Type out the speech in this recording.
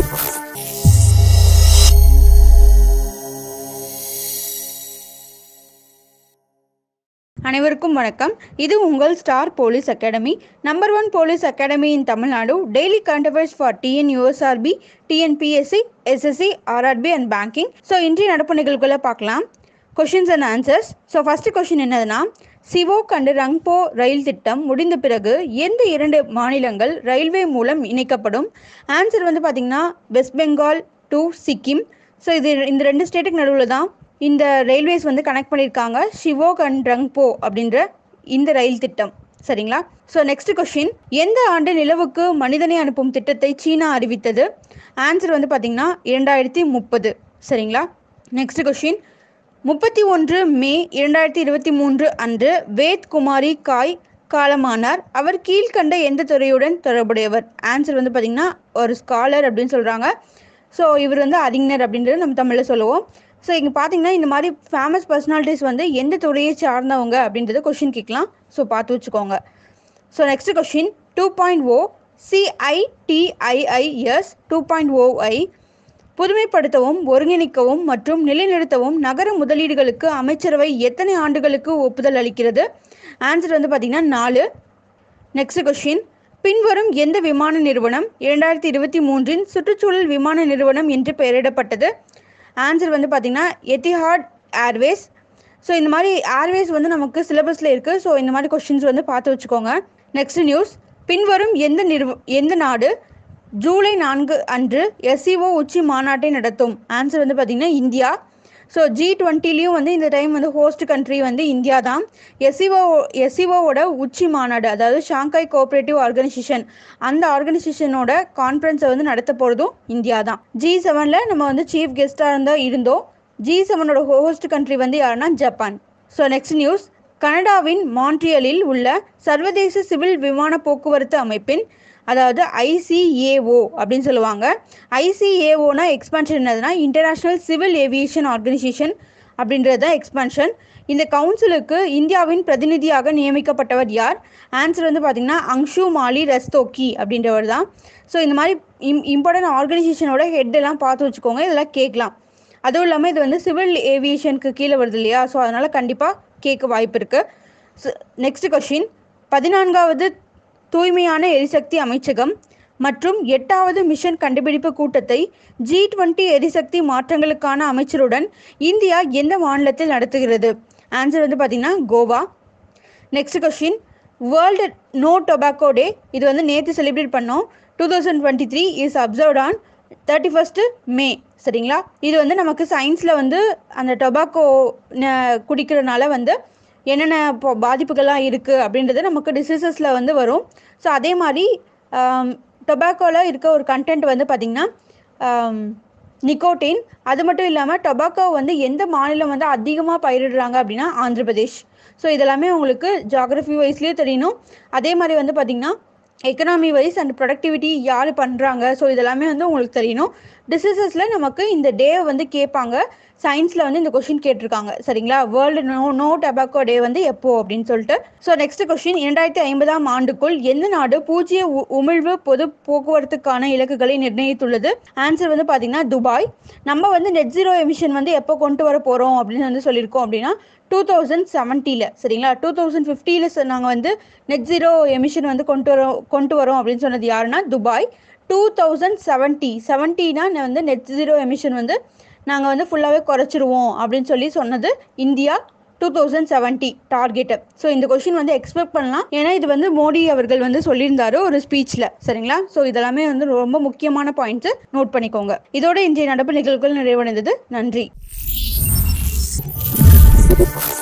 அனைவருக்கும் வணக்கம் இது உங்கள் star police academy number one police academy in Tamil Nadu daily current affairs for TN USRB TNPSC SSC RRB and banking so இன்றைய நடப்பு நிகழ்வுகளை பார்க்கலாம் questions and answers so first question என்னதுன்னா சிவோக் அண்டு ரங்போ ரயில் திட்டம் முடிந்த பிறகு எந்த இரண்டு மாநிலங்கள் ரயில்வே மூலம் இணைக்கப்படும் ஆன்சர் வந்து பார்த்தீங்கன்னா வெஸ்ட் பெங்கால் டு சிக்கிம் ஸோ இது இந்த ரெண்டு ஸ்டேட்டுக்கு நடுவில் தான் இந்த ரயில்வேஸ் வந்து கனெக்ட் பண்ணியிருக்காங்க ஷிவோக் அண்ட் ரங்போ அப்படின்ற இந்த ரயில் திட்டம் சரிங்களா ஸோ நெக்ஸ்ட் கொஷின் எந்த ஆண்டு நிலவுக்கு மனிதனை அனுப்பும் திட்டத்தை சீனா அறிவித்தது ஆன்சர் வந்து பார்த்தீங்கன்னா இரண்டாயிரத்தி முப்பது சரிங்களா நெக்ஸ்ட் கொஷின் முப்பத்தி ஒன்று மே இரண்டாயிரத்தி இருபத்தி மூன்று அன்று வேத் குமாரி காய் காலமானார் அவர் கீழ்கண்ட எந்த துறையுடன் தொடர்புடையவர் ஆன்சர் வந்து பார்த்தீங்கன்னா ஒரு ஸ்காலர் அப்படின்னு சொல்கிறாங்க ஸோ இவர் வந்து அறிஞர் அப்படின்றது நம்ம தமிழில் சொல்லுவோம் ஸோ இங்கே பார்த்தீங்கன்னா இந்த மாதிரி ஃபேமஸ் பர்சனாலிட்டிஸ் வந்து எந்த துறையை சார்ந்தவங்க அப்படின்றத கொஷின் கேட்கலாம் ஸோ பார்த்து வச்சுக்கோங்க so next question two point O CITIIS two point O புதுமைப்படுத்தவும் ஒருங்கிணைக்கவும் மற்றும் நிலைநிறுத்தவும் நகர முதலீடுகளுக்கு அமைச்சரவை எத்தனை ஆண்டுகளுக்கு ஒப்புதல் அளிக்கிறது ஆன்சர் வந்து பார்த்தீங்கன்னா நாலு நெக்ஸ்ட் கொஷின் பின்வரும் எந்த விமான நிறுவனம் இரண்டாயிரத்தி இருபத்தி மூன்றின் சுற்றுச்சூழல் விமான நிறுவனம் என்று பெயரிடப்பட்டது ஆன்சர் வந்து பார்த்தீங்கன்னா எத்திஹாட் ஏர்வேஸ் ஸோ இந்த மாதிரி ஏர்வேஸ் வந்து நமக்கு சிலபஸில் இருக்குது ஸோ இந்த மாதிரி கொஷின்ஸ் வந்து பார்த்து வச்சுக்கோங்க நெக்ஸ்ட் நியூஸ் பின்வரும் எந்த நிறுவ எந்த நாடு ஜூலை நான்கு அன்று எஸ்சிஓ உச்சி மாநாட்டை நடத்தும் ஆன்சர் வந்து பார்த்தீங்கன்னா இந்தியா ஸோ ஜி டுவெண்ட்டிலையும் வந்து இந்த டைம் வந்து ஹோஸ்ட் கண்ட்ரி வந்து இந்தியா தான் எஸ்சிஓ எஸ்சிஓவோட உச்சி மாநாடு அதாவது ஷாங்காய் கோஆப்ரேட்டிவ் ஆர்கனைசேஷன் அந்த ஆர்கனைசேஷனோட கான்ஃபரன்ஸை வந்து நடத்த போகிறதும் இந்தியா தான் ஜி செவனில் நம்ம வந்து சீஃப் கெஸ்ட்டாக இருந்தால் இருந்தோம் ஜி செவனோட ஹோஸ்ட் கண்ட்ரி வந்து யாருன்னா ஜப்பான் ஸோ நெக்ஸ்ட் நியூஸ் கனடாவின் மான்ட்ரியலில் உள்ள சர்வதேச சிவில் விமான போக்குவரத்து அமைப்பின் அதாவது ஐசிஏஓ அப்படின்னு சொல்லுவாங்க ஐசிஏஓனா எக்ஸ்பான்ஷன் என்னதுன்னா இன்டர்நேஷ்னல் சிவில் ஏவியேஷன் ஆர்கனைசேஷன் அப்படின்றது தான் எக்ஸ்பான்ஷன் இந்த கவுன்சிலுக்கு இந்தியாவின் பிரதிநிதியாக நியமிக்கப்பட்டவர் யார் ஆன்சர் வந்து பார்த்தீங்கன்னா அங்ஷு மாலி ரஸ்தோக்கி அப்படின்றவர் தான் ஸோ இந்த மாதிரி இம் இம்பார்ட்டன்ட் ஆர்கனைசேஷனோட ஹெட் எல்லாம் பார்த்து வச்சுக்கோங்க இதெல்லாம் கேட்கலாம் அதுவும் இல்லாமல் இது வந்து சிவில் ஏவியேஷனுக்கு கீழே வருது இல்லையா ஸோ அதனால் கண்டிப்பாக கேட்க வாய்ப்பு இருக்குது நெக்ஸ்ட் கொஷின் பதினான்காவது தூய்மையான எரிசக்தி அமைச்சகம் மற்றும் எட்டாவது மிஷன் கண்டுபிடிப்பு கூட்டத்தை ஜி டுவெண்ட்டி எரிசக்தி மாற்றங்களுக்கான அமைச்சருடன் இந்தியா எந்த மாநிலத்தில் நடத்துகிறது ஆன்சர் வந்து பார்த்தீங்கன்னா Goa next question world no tobacco day இது வந்து நேற்று செலிப்ரேட் பண்ணோம் two thousand twenty three is observed on thirty first May சரிங்களா இது வந்து நமக்கு சயின்ஸில் வந்து அந்த டொபாக்கோ குடிக்கிறதுனால வந்து என்னென்ன இப்போ பாதிப்புகள்லாம் இருக்குது அப்படின்றது நமக்கு டிசீசஸில் வந்து வரும் ஸோ அதே மாதிரி டொபாக்கோவில் இருக்க ஒரு கண்டென்ட் வந்து பார்த்திங்கன்னா நிக்கோட்டின் அது மட்டும் இல்லாமல் டொபாக்கோ வந்து எந்த மாநிலம் வந்து அதிகமாக பயிரிடுறாங்க அப்படின்னா ஆந்திர பிரதேஷ் ஸோ இதெல்லாமே உங்களுக்கு ஜாகிரஃபி வைஸ்லேயே தெரியணும் அதே மாதிரி வந்து பார்த்திங்கன்னா எக்கனாமி வைஸ் அண்ட் ப்ரொடக்டிவிட்டி யார் பண்ணுறாங்க ஸோ இதெல்லாமே வந்து உங்களுக்கு தெரியணும் டிசீசஸில் நமக்கு இந்த டே வந்து கேட்பாங்க சயின்ஸில் வந்து இந்த கொஷின் கேட்டிருக்காங்க சரிங்களா world no no tobacco day வந்து எப்போ அப்படின்னு சொல்லிட்டு ஸோ நெக்ஸ்ட் கொஷின் இரண்டாயிரத்தி ஐம்பதாம் ஆண்டுக்குள் எந்த நாடு பூஜ்ஜிய உமிழ்வு பொது போக்குவரத்துக்கான இலக்குகளை நிர்ணயித்துள்ளது ஆன்சர் வந்து பார்த்தீங்கன்னா துபாய் நம்ம வந்து நெட் ஜீரோ எமிஷன் வந்து எப்போ கொண்டு வர போகிறோம் அப்படின்னு வந்து சொல்லியிருக்கோம் அப்படின்னா டூ தௌசண்ட் செவன்ட்டியில் சரிங்களா டூ தௌசண்ட் ஃபிஃப்டியில் நாங்கள் வந்து நெட் ஜீரோ எமிஷன் வந்து கொண்டு வரோம் கொண்டு வரோம் அப்படின்னு சொன்னது யாருன்னா துபாய் டூ தௌசண்ட் செவன்ட்டி செவன்ட்டினா வந்து நெட் ஜீரோ எமிஷன் வந்து நாங்கள் வந்து ஃபுல்லாகவே குறைச்சிருவோம் அப்படின்னு சொல்லி சொன்னது India two thousand seventy target so இந்த கொஷின் வந்து எக்ஸ்பெக்ட் பண்ணலாம் ஏன்னா இது வந்து மோடி அவர்கள் வந்து சொல்லியிருந்தாரு ஒரு ஸ்பீச்சில் சரிங்களா ஸோ இதெல்லாமே வந்து ரொம்ப முக்கியமான பாயிண்ட்ஸு நோட் பண்ணிக்கோங்க இதோட இன்றைய நடப்பு நிகழ்வுகள் நிறைவடைந்தது நன்றி